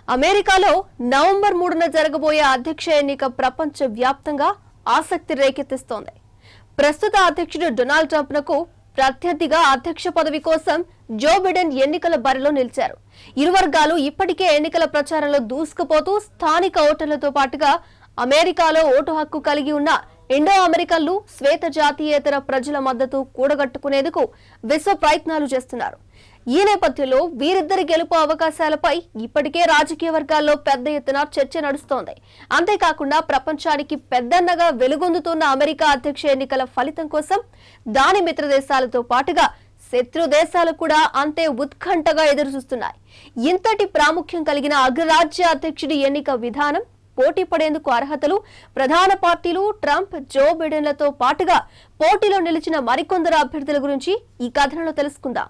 అమెరికాలో నవంబర్ మూడున జరగబోయే అధ్యక్ష ఎన్నిక ప్రపంచ వ్యాప్తంగా ఆసక్తి రేకెత్తిస్తోంది ప్రస్తుత అధ్యక్షుడు డొనాల్డ్ ట్రంప్నకు ప్రత్యర్థిగా అధ్యక్ష పదవి కోసం జో బిడెన్ ఎన్నికల బరిలో నిలిచారు ఇరు వర్గాలు ఇప్పటికే ఎన్నికల ప్రచారంలో దూసుకుపోతూ స్థానిక ఓటర్లతో పాటుగా అమెరికాలో ఓటు హక్కు కలిగి ఉన్న ఇండో అమెరికన్లు శ్వేత జాతీయేతర ప్రజల మద్దతు కూడగట్టుకునేందుకు విశ్వ ప్రయత్నాలు చేస్తున్నారు ఈ నేపథ్యంలో వీరిద్దరి గెలుపు అవకాశాలపై ఇప్పటికే రాజకీయ వర్గాల్లో పెద్ద ఎత్తున చర్చ నడుస్తోంది అంతేకాకుండా ప్రపంచానికి పెద్దన్నగా వెలుగొందుతున్న అమెరికా అధ్యక్ష ఎన్నికల ఫలితం కోసం దాని మిత్ర దేశాలతో పాటుగా శత్రు దేశాలు కూడా అంతే ఉత్కంఠగా ఎదురుచూస్తున్నాయి ఇంతటి ప్రాముఖ్యం కలిగిన అగ్రరాజ్య అధ్యక్షుడి ఎన్నిక విధానం పోటీ పడేందుకు అర్హతలు ప్రధాన పార్టీలు ట్రంప్ జో బిడెన్లతో పాటుగా పోటీలో నిలిచిన మరికొందరు అభ్యర్థుల గురించి ఈ కథనంలో తెలుసుకుందాం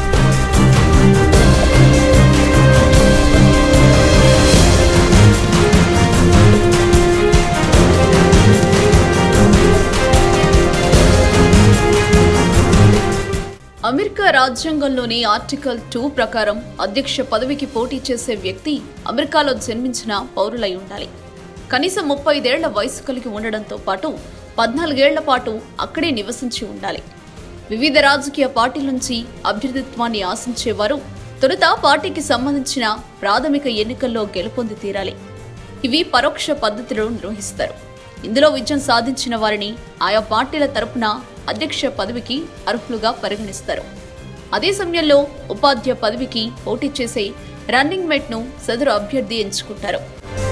అమెరికా రాజ్యాంగంలోని ఆర్టికల్ టూ ప్రకారం అధ్యక్ష పదవికి పోటీ చేసే వ్యక్తి అమెరికాలో జన్మించిన పౌరులై ఉండాలి కనీసం ముప్పై ఐదేళ్ల వయసు కలిగి ఉండడంతో పాటు పద్నాలుగేళ్ల పాటు అక్కడే నివసించి ఉండాలి వివిధ రాజకీయ పార్టీల నుంచి అభ్యర్థిత్వాన్ని ఆశించేవారు తొలుత పార్టీకి సంబంధించిన ప్రాథమిక ఎన్నికల్లో గెలుపొంది తీరాలి ఇవి పరోక్ష పద్ధతిలో నిర్వహిస్తారు ఇందులో విజయం సాధించిన వారిని ఆయా పార్టీల తరపున అధ్యక్ష పదవికి అర్హులుగా పరిగణిస్తారు అదే సమయంలో ఉపాధ్యాయ పదవికి పోటీ చేసే రన్నింగ్ మేట్ ను సదరు అభ్యర్థి ఎంచుకుంటారు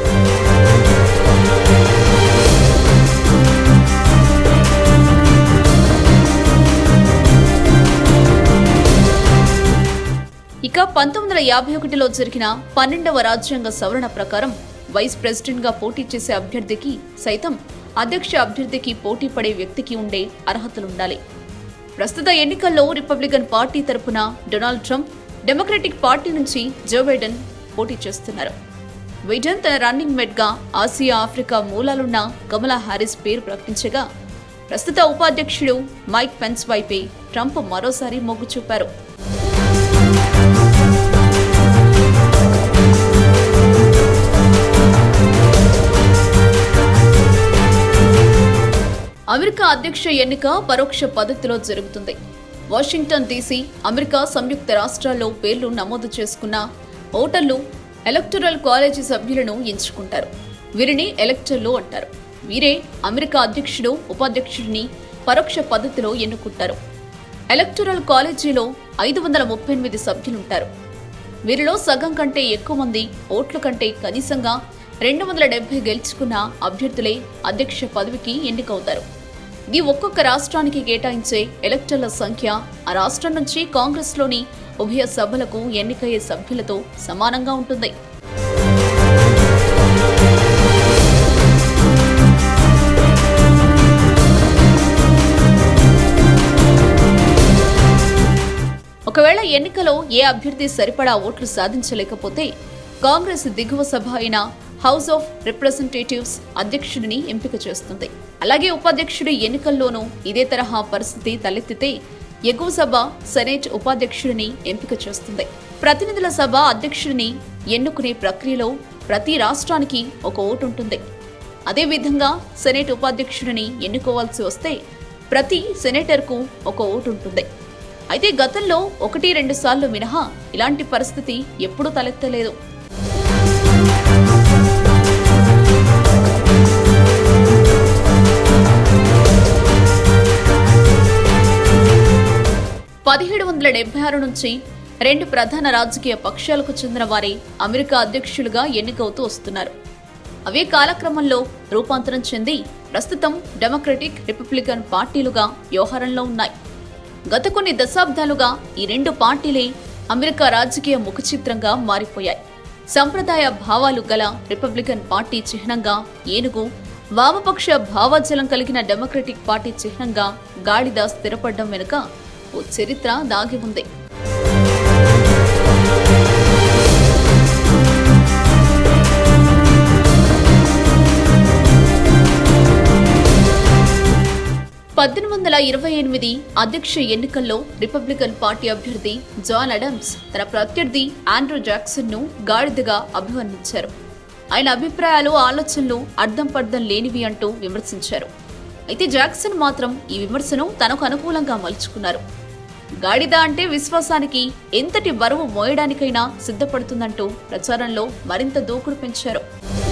ఇక పంతొమ్మిది వందల యాభై ఒకటిలో జరిగిన పన్నెండవ రాజ్యాంగ సవరణ ప్రకారం వైస్ ప్రెసిడెంట్ గా పోటీ చేసే అభ్యర్థికి సైతం అధ్యక్ష అభ్యర్థికి పోటీ పడే వ్యక్తికి ఉండే అర్హతలుండాలి ప్రస్తుత ఎన్నికల్లో రిపబ్లికన్ పార్టీ తరపున డొనాల్డ్ ట్రంప్ డెమోక్రటిక్ పార్టీ నుంచి జో బైడెన్ పోటీ చేస్తున్నారు బైడెన్ తన రన్నింగ్ మెట్ గా ఆసియా ఆఫ్రికా మూలాలున్న కమలా హారిస్ పేరు ప్రకటించగా ప్రస్తుత ఉపాధ్యక్షుడు మైక్ పెన్స్ వైపే ట్రంప్ మరోసారి మొగ్గు చూపారు అమెరికా అధ్యక్ష ఎన్నిక పరోక్ష పద్ధతిలో జరుగుతుంది వాషింగ్టన్ డీసీ అమెరికా సంయుక్త రాష్ట్రాల్లో పేర్లు నమోదు చేసుకున్న ఓటర్లు ఎలక్టరల్ కాలేజీ సభ్యులను ఎంచుకుంటారు వీరిని ఎలక్టర్లు అంటారు వీరే అమెరికా అధ్యక్షుడు ఉపాధ్యక్షుడిని పరోక్ష పద్ధతిలో ఎన్నుకుంటారు ఎలక్టరల్ కాలేజీలో ఐదు వందల ముప్పై ఎనిమిది సభ్యులుంటారు వీరిలో సగం కంటే ఎక్కువ మంది ఓట్ల కంటే కనీసంగా రెండు వందల డెబ్బై గెలుచుకున్న అభ్యర్థులే అధ్యక్ష పదవికి ఎన్నికవుతారు ఇది ఒక్కొక్క రాష్ట్రానికి కేటాయించే ఎలక్టర్ల సంఖ్య ఆ రాష్ట్రం నుంచి కాంగ్రెస్లోని ఉభయ సభలకు ఎన్నికయ్యే సభ్యులతో సమానంగా ఉంటుంది ఒకవేళ ఎన్నికలో ఏ అభ్యర్థి సరిపడా ఓట్లు సాధించలేకపోతే కాంగ్రెస్ దిగువ సభ అయిన హౌస్ ఆఫ్ రిప్రజెంటేటివ్స్ అధ్యక్షుడిని ఎంపిక చేస్తుంది అలాగే ఉపాధ్యక్షుడి ఎన్నికల్లోనూ ఇదే తరహా పరిస్థితి తలెత్తితే ఎగువ సభ సెనేట్ ఉపాధ్యక్షుడిని ఎంపిక చేస్తుంది ప్రతినిధుల సభ అధ్యక్షుడిని ఎన్నుకునే ప్రక్రియలో ప్రతి రాష్ట్రానికి ఒక ఓటు ఉంటుంది అదేవిధంగా సెనేట్ ఉపాధ్యక్షుడిని ఎన్నుకోవాల్సి వస్తే ప్రతి సెనేటర్కు ఒక ఓటు ఉంటుంది అయితే గతంలో ఒకటి రెండు సార్లు మినహా ఇలాంటి పరిస్థితి ఎప్పుడూ తలెత్తలేదు పదిహేడు వందల డెబ్బై ఆరు నుంచి రెండు ప్రధాన రాజకీయ పక్షాలకు చెందిన వారే అమెరికా అధ్యక్షులుగా ఎన్నికవుతూ వస్తున్నారు అవే కాలక్రమంలో రూపాంతరం చెంది ప్రస్తుతం డెమోక్రటిక్ రిపబ్లికన్ పార్టీలుగా వ్యవహారంలో ఉన్నాయి గత కొన్ని దశాబ్దాలుగా ఈ రెండు పార్టీలే అమెరికా రాజకీయ ముఖచిత్రంగా మారిపోయాయి సంప్రదాయ భావాలు గల రిపబ్లికన్ పార్టీ చిహ్నంగా ఏనుగు వామపక్ష భావజలం కలిగిన డెమోక్రటిక్ పార్టీ చిహ్నంగా గాడిద స్థిరపడడం వెనుక ఓ చరిత్ర దాగి ఉంది పద్దెనిమిది వందల వందల ఇరవై ఎనిమిది అధ్యక్ష ఎన్నికల్లో రిపబ్లికన్ పార్టీ అభ్యర్థి జాన్ అడమ్స్ తన ప్రత్యర్థి ఆండ్రూ జాక్సన్ ను గాడిదగా అభివర్ణించారు ఆయన అభిప్రాయాలు ఆలోచనలు అర్థం పర్థం లేనివి అంటూ విమర్శించారు అయితే జాక్సన్ మాత్రం ఈ విమర్శను తనకు అనుకూలంగా మలుచుకున్నారు గాడిద అంటే విశ్వాసానికి ఎంతటి బరువు మోయడానికైనా సిద్ధపడుతుందంటూ ప్రచారంలో మరింత దూకుడు పెంచారు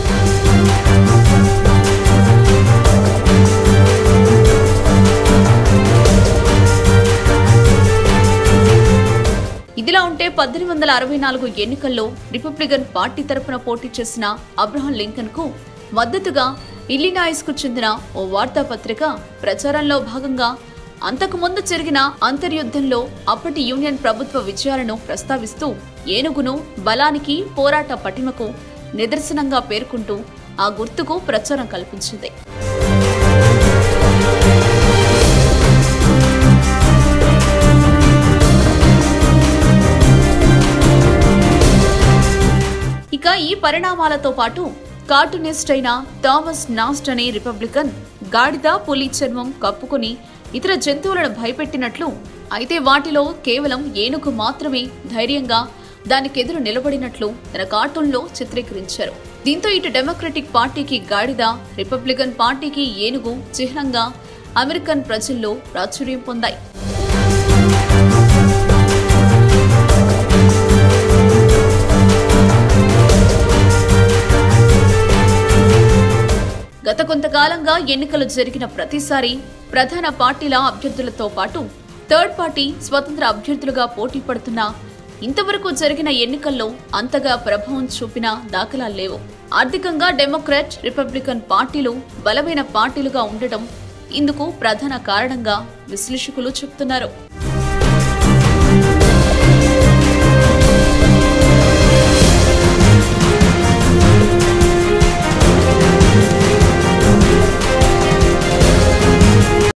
ఇదిలా ఉంటే పద్దెనిమిది వందల అరవై నాలుగు ఎన్నికల్లో రిపబ్లికన్ పార్టీ తరపున పోటీ చేసిన అబ్రహం లింకన్ కు మద్దతుగా ఇల్లినాయిస్ కు చెందిన ఓ వార్తాపత్రిక ప్రచారంలో భాగంగా అంతకుముందు జరిగిన అంతర్యుద్ధంలో అప్పటి యూనియన్ ప్రభుత్వ విజయాలను ప్రస్తావిస్తూ ఏనుగును బలానికి పోరాట పటిమకు నిదర్శనంగా పేర్కొంటూ ఆ గుర్తుకు ప్రచారం కల్పించింది ఇక ఈ పరిణామాలతో పాటు కార్టూనిస్ట్ అయిన థామస్ నాస్ట్ అనే రిపబ్లికన్ గాడిద పులి చర్మం కప్పుకొని ఇతర జంతువులను భయపెట్టినట్లు అయితే వాటిలో కేవలం ఏనుగు మాత్రమే ధైర్యంగా దానికెదురు నిలబడినట్లు తన కార్టూన్లో చిత్రీకరించారు దీంతో ఇటు డెమోక్రటిక్ పార్టీకి గాడిద రిపబ్లికన్ పార్టీకి ఏనుగు చిహ్నంగా అమెరికన్ ప్రజల్లో ప్రాచుర్యం పొందాయి గత కొంతకాలంగా ఎన్నికలు జరిగిన ప్రతిసారి ప్రధాన పార్టీల అభ్యర్థులతో పాటు థర్డ్ పార్టీ స్వతంత్ర అభ్యర్థులుగా పోటీ పడుతున్న ఇంతవరకు జరిగిన ఎన్నికల్లో అంతగా ప్రభావం చూపిన దాఖలాలు లేవు ఆర్థికంగా డెమోక్రాట్ రిపబ్లికన్ పార్టీలు బలమైన పార్టీలుగా ఉండటం ఇందుకు ప్రధాన కారణంగా విశ్లేషకులు చెబుతున్నారు